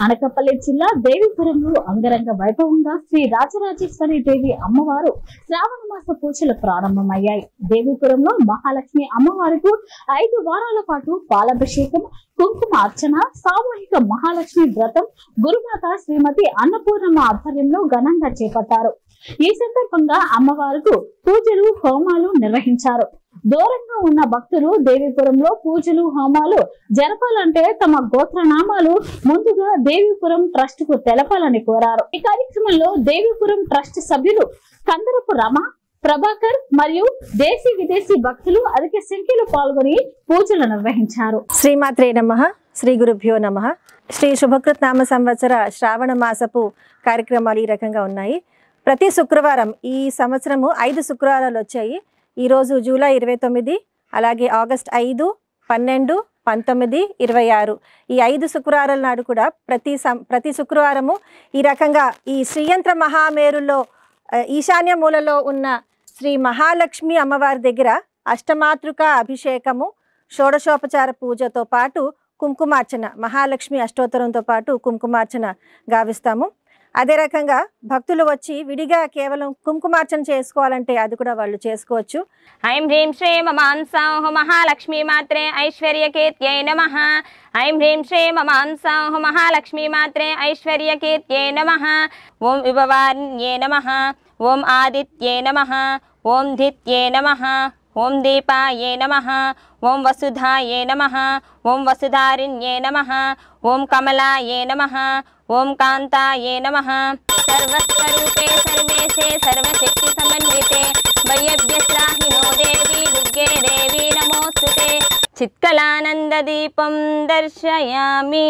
అనకాపల్లి జిల్లా దేవీపురంలో అంగరంగ వైభవంగా శ్రీ రాజరాజేశ్వరి దేవి అమ్మవారు శ్రావణ మాస పూజలు ప్రారంభమయ్యాయి దేవీపురంలో మహాలక్ష్మి అమ్మవారికి ఐదు వారాల పాటు పాలాభిషేకం కుంకుమ అర్చన సామూహిక మహాలక్ష్మి వ్రతం గురుమాత శ్రీమతి అన్నపూర్ణమ్మ ఆధ్వర్యంలో ఘనంగా చేపట్టారు ఈ సందర్భంగా అమ్మవారికి పూజలు హోమాలు నిర్వహించారు దూరంగా ఉన్న భక్తులు దేవీపురంలో పూజలు హోమాలు జరపాలంటే తమ గోత్రనామాలు ముందుగా దేవీపురం ట్రస్ట్ కు తెలపాలని కోరారు ఈ కార్యక్రమంలో దేవీపురం ట్రస్ట్ సభ్యులు కందరపు రమ ప్రభాకర్ మరియు దేశీ విదేశీ భక్తులు అధిక సంఖ్యలో పాల్గొని పూజలు నిర్వహించారు శ్రీమాత్రే నమ శ్రీ గురుభ్యో నమ శ్రీ శుభకృత్ నామ సంవత్సర శ్రావణ మాసపు కార్యక్రమాలు ఈ రకంగా ఉన్నాయి ప్రతి శుక్రవారం ఈ సంవత్సరము ఐదు శుక్రవారాలు వచ్చాయి ఈరోజు జూలై ఇరవై తొమ్మిది అలాగే ఆగస్ట్ ఐదు పన్నెండు పంతొమ్మిది ఇరవై ఆరు ఈ ఐదు శుక్రవారాల నాడు కూడా ప్రతి సం ప్రతి శుక్రవారము ఈ రకంగా ఈ శ్రీయంత్ర మహామేరులో ఆ, ఈశాన్య మూలలో ఉన్న శ్రీ మహాలక్ష్మి అమ్మవారి దగ్గర అష్టమాతృక అభిషేకము షోడశోపచార పూజతో పాటు కుంకుమార్చన మహాలక్ష్మి అష్టోత్తరంతో పాటు కుంకుమార్చన గావిస్తాము అదే రకంగా భక్తులు వచ్చి విడిగా కేవలం కుంకుమార్చన చేసుకోవాలంటే అది కూడా వాళ్ళు చేసుకోవచ్చు ఐం హ్రీం శ్రీం మమాంసాహు మహాలక్ష్మీ మాత్రే ఐశ్వర్యకీర్త్యై నమ ఐం హ్రీం శ్రీం మమాంసాహు మహాలక్ష్మీ మాత్రే ఐశ్వర్యకీర్త్యై నమ ఓం విభవాన్యే నమ ఓం ఆదిత్యే నమ ఓం ధిత్యే నమ ఓం దీపాయే నమ ఓం వసుధాయే నమ ఓం వసుధారిణ్యే నమ ఓం కమలాయే నమ ఓం కాంతాయే నమ సర్వస్వరూపే సర్వేశే సర్వశక్తి సమన్వితే వయ్యభ్యస్రాహినో దేవి దుర్గే దేవి నమోస్తుతే చిత్కలానందదీపం దర్శయామి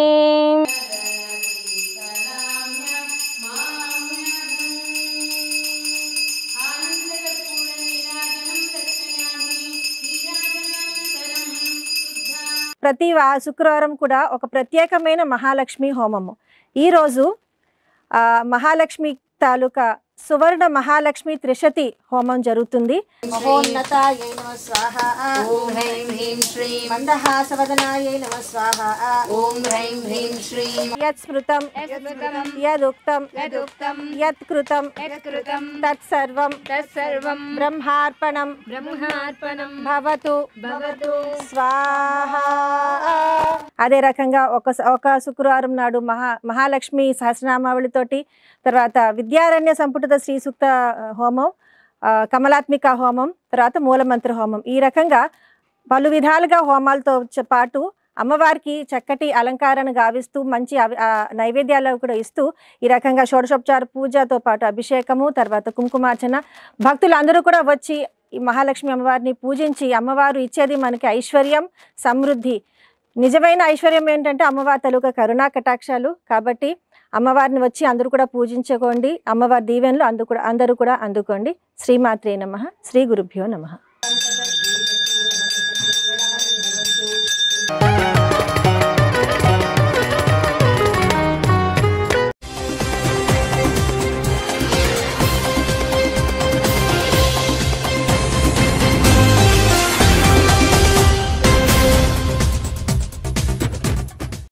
ప్రతి వా శుక్రవారం కూడా ఒక ప్రత్యేకమైన మహాలక్ష్మి హోమము ఈరోజు ఆ, మహాలక్ష్మి తాలూకా సువర్ణ మహాలక్ష్మి త్రిశతి హోమం జరుగుతుంది మహోన్నతాయై నమః స్వాహ ఓం హ్రైం హ్రీం శ్రీం మందహాసవదనాయై నమః స్వాహ ఓం హ్రైం హ్రీం శ్రీం యత్ స్మృతం యదుక్తం యదుక్తం యత్ కృతం యత్కృతం తత్సర్వం తత్సర్వం బ్రహ్మార్పణం బ్రహ్మార్పణం భవతు భవతు స్వాహ అదే రకంగా ఒక స- ఒక శుక్రవారం నాడు మహా మహాలక్ష్మి సహస్రనామావళితోటి తర్వాత విద్యారణ్య సంపుటిత శ్రీ సూక్త ఆ, హోమం ఆ, కమలాత్మిక హోమం తర్వాత మూలమంత్ర హోమం ఈ రకంగా పలు విధాలుగా హోమాలతో చ- పాటు అమ్మవారికి చక్కటి అలంకారణ గావిస్తూ మంచి అవి- ఆ, నైవేద్యాలు కూడా ఇస్తూ ఈ రకంగా షోడశోపచార పూజతో పాటు అభిషేకము తర్వాత కుంకుమార్చన భక్తులు అందరూ కూడా వచ్చి ఈ మహాలక్ష్మి అమ్మవారిని పూజించి అమ్మవారు ఇచ్చేది మనకి ఐశ్వర్యం సమృద్ధి నిజమైన ఐశ్వర్యం ఏంటంటే అమ్మవారి తలుక కరుణా కటాక్షాలు కాబట్టి అమ్మవారిని వచ్చి అందరూ కూడా పూజించుకోండి అమ్మవారి దీవెనలు అందు కూడా అందరూ కూడా అందుకోండి శ్రీమాత్రే నమ శ్రీ గురుభ్యో నమ